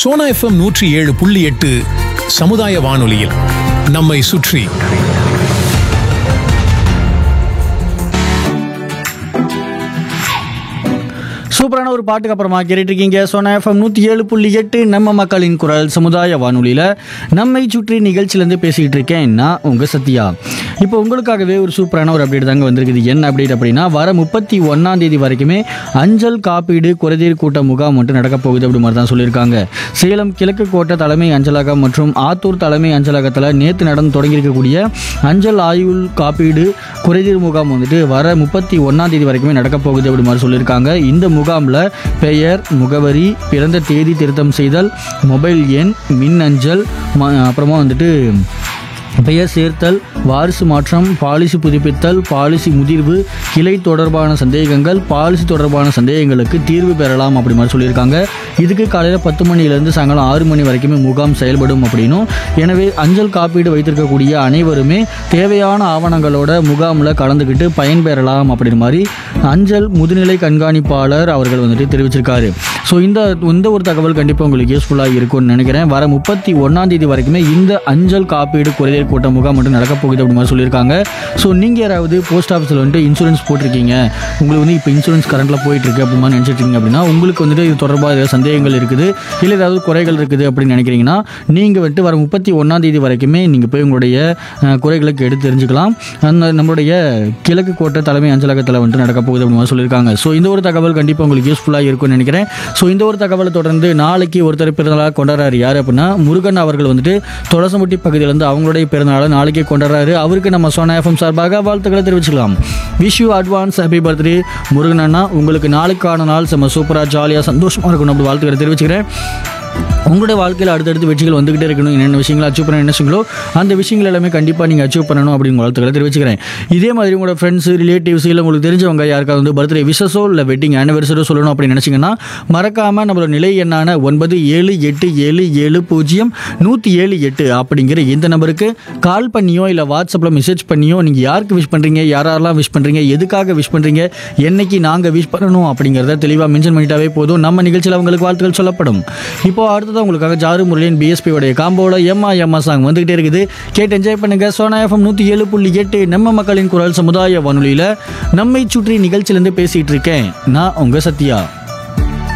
Sona FM நூற்றி ஏழு புள்ளி எட்டு சமுதாய வானொலியில் நம்மை சுற்றி சூப்பரான ஒரு பாட்டுக்கு அப்புறமா கேட்டுட்டு இருக்கீங்க சோனா எஃப்எம் நூற்றி ஏழு புள்ளி எட்டு நம்ம மக்களின் குரல் சமுதாய வானொலியில் நம்மை சுற்றி நிகழ்ச்சியிலேருந்து பேசிக்கிட்டு இருக்கேன் நான் உங்கள் சத்யா இப்போ உங்களுக்காகவே ஒரு சூப்பரான ஒரு அப்டேட் தாங்க வந்திருக்குது என்ன அப்டேட் அப்படின்னா வர முப்பத்தி ஒன்றாம் தேதி வரைக்குமே அஞ்சல் காப்பீடு குறைதீர் கூட்ட முகாம் மட்டும் நடக்க போகுது அப்படி மாதிரி தான் சொல்லியிருக்காங்க சேலம் கிழக்கு கோட்டை தலைமை அஞ்சலகம் மற்றும் ஆத்தூர் தலைமை அஞ்சலகத்தில் நேற்று நடந்து தொடங்கியிருக்கக்கூடிய அஞ்சல் ஆயுள் காப்பீடு குறைதீர் முகாம் வந்துட்டு வர முப்பத்தி ஒன்றாம் தேதி வரைக்குமே நடக்க போகுது அப்படி மாதிரி சொல்லியிருக்காங்க இந்த முகாமில் பெயர் முகவரி பிறந்த தேதி திருத்தம் செய்தல் மொபைல் எண் மின் அஞ்சல் ம- அப்புறமா வந்துட்டு பெயர் சேர்த்தல் வாரிசு மாற்றம் பாலிசி புதுப்பித்தல் பாலிசி முதிர்வு கிளை தொடர்பான சந்தேகங்கள் பாலிசி தொடர்பான சந்தேகங்களுக்கு தீர்வு பெறலாம் அப்படி மாதிரி சொல்லியிருக்காங்க இதுக்கு காலையில் பத்து மணிலேருந்து சாயங்காலம் ஆறு மணி வரைக்குமே முகாம் செயல்படும் அப்படின்னும் எனவே அஞ்சல் காப்பீடு வைத்திருக்கக்கூடிய அனைவருமே தேவையான ஆவணங்களோட முகாமில் கலந்துக்கிட்டு பயன்பெறலாம் அப்படின்ற மாதிரி அஞ்சல் முதுநிலை கண்காணிப்பாளர் அவர்கள் வந்துட்டு தெரிவிச்சிருக்காரு ஸோ இந்த இந்த ஒரு தகவல் கண்டிப்பாக உங்களுக்கு யூஸ்ஃபுல்லாக இருக்கும்னு நினைக்கிறேன் வர முப்பத்தி ஒன்றாம் தேதி வரைக்குமே இந்த அஞ்சல் காப்பீடு குறைதீர் கூட்ட முகாம் மட்டும் நடக்க போகுது அப்படி மாதிரி சொல்லியிருக்காங்க ஸோ நீங்கள் யாராவது போஸ்ட் ஆஃபீஸில் வந்துட்டு இன்சூரன்ஸ் போட்டிருக்கீங்க உங்களுக்கு வந்து இப்போ இன்சூரன்ஸ் கரண்ட்டில் போயிட்டு இருக்கு அப்படி மாதிரி நினச்சிட்டு இருக்கீங்க அப்படின்னா உங்களுக்கு வந்துட்டு இது தொடர்பாக ஏதாவது சந்தேகங்கள் இருக்குது இல்லை ஏதாவது குறைகள் இருக்குது அப்படின்னு நினைக்கிறீங்கன்னா நீங்கள் வந்துட்டு வர முப்பத்தி ஒன்றாம் தேதி வரைக்குமே நீங்கள் போய் உங்களுடைய அஹ், குறைகளுக்கு எடுத்து தெரிஞ்சுக்கலாம் அந்த நம்மளுடைய கிழக்கு கோட்டை தலைமை அஞ்சலகத்தில் வந்துட்டு நடக்க போகுது அப்படின்னு மாதிரி சொல்லியிருக்காங்க ஸோ இந்த ஒரு தகவல் கண்டிப்பாக உங்களுக்கு யூஸ்ஃபுல்லாக இருக்கும்னு நினைக்கிறேன் ஸோ இந்த ஒரு தகவலை தொடர்ந்து நாளைக்கு ஒருத்தர் பிறந்தநாளாக கொண்டாடுறாரு யார் அப்படின்னா முருகன் அவர்கள் வந்துட்டு தொலசமுட்டி பகுதியிலேருந்து அவங்களுடைய பிறந்தநாளை நாளைக்கு கொண்டாடுறாரு அவருக்கு நம்ம சோனா எஃப்எம் சார்பாக வாழ்த்துக்களை தெரிவிச்சுக்கலாம் wish you advance happy birthday Murugan அண்ணா உங்களுக்கு நாளைக்கான நாள் செம்ம சூப்பராக ஜாலியாக சந்தோஷமாக இருக்கணும் அப்படி வாழ்த்துக்களை தெரிவிச்சுக்கிறேன் உங்களுடைய வாழ்க்கையில் அடுத்தடுத்து வெற்றிகள் வந்துகிட்டே இருக்கணும் என்னென்ன விஷயங்களை அச்சீவ் பண்ண நினைச்சீங்களோ அந்த விஷயங்கள் எல்லாமே கண்டிப்பாக நீங்கள் அச்சீவ் பண்ணணும் அப்படின்னு வாழ்த்துக்களை தெரிவிச்சுக்கிறேன் இதே மாதிரி உங்களோட ஃப்ரெண்ட்ஸ் ரிலேட்டிவ்ஸ் இல்லை உங்களுக்கு தெரிஞ்சவங்க யாருக்காவது வந்து பர்த்டே விஷஸோ இல்லை வெட்டிங் ஆனிவர்சரியோ சொல்லணும் அப்படின்னு நினச்சிங்கன்னா மறக்காமல் நம்மளோட நிலை எண்ணான ஒன்பது ஏழு எட்டு ஏழு ஏழு பூஜ்ஜியம் நூற்றி ஏழு எட்டு அப்படிங்கிற இந்த நம்பருக்கு கால் பண்ணியோ இல்லை வாட்ஸ்அப்பில் மெசேஜ் பண்ணியோ நீங்கள் யாருக்கு விஷ் பண்ணுறீங்க யாரெல்லாம் விஷ் பண்ணுறீங்க எதுக்காக விஷ் பண்ணுறீங்க என்னைக்கு நாங்கள் விஷ் பண்ணணும் அப்படிங்கிறத தெளிவாக மென்ஷன் பண்ணிட்டாவே போதும் நம்ம நிகழ்ச்சியில் அவங்களுக்கு வாழ்த்துக்கள் சொல்லப்படும் இப்போ அடுத்ததான் உங்களுக்காக ஜாரு முரளியின் பிஎஸ்பி உடைய காம்போல எம்மா எம்மா சாங் வந்துகிட்டே இருக்குது கேட்டு என்ஜாய் பண்ணுங்க சோனா எஃப்எம் நூற்றி ஏழு புள்ளி எட்டு நம்ம மக்களின் குரல் சமுதாய வானொலியில் நம்மை சுற்றி நிகழ்ச்சியிலேருந்து பேசிகிட்டு இருக்கேன் நான் உங்கள் சத்யா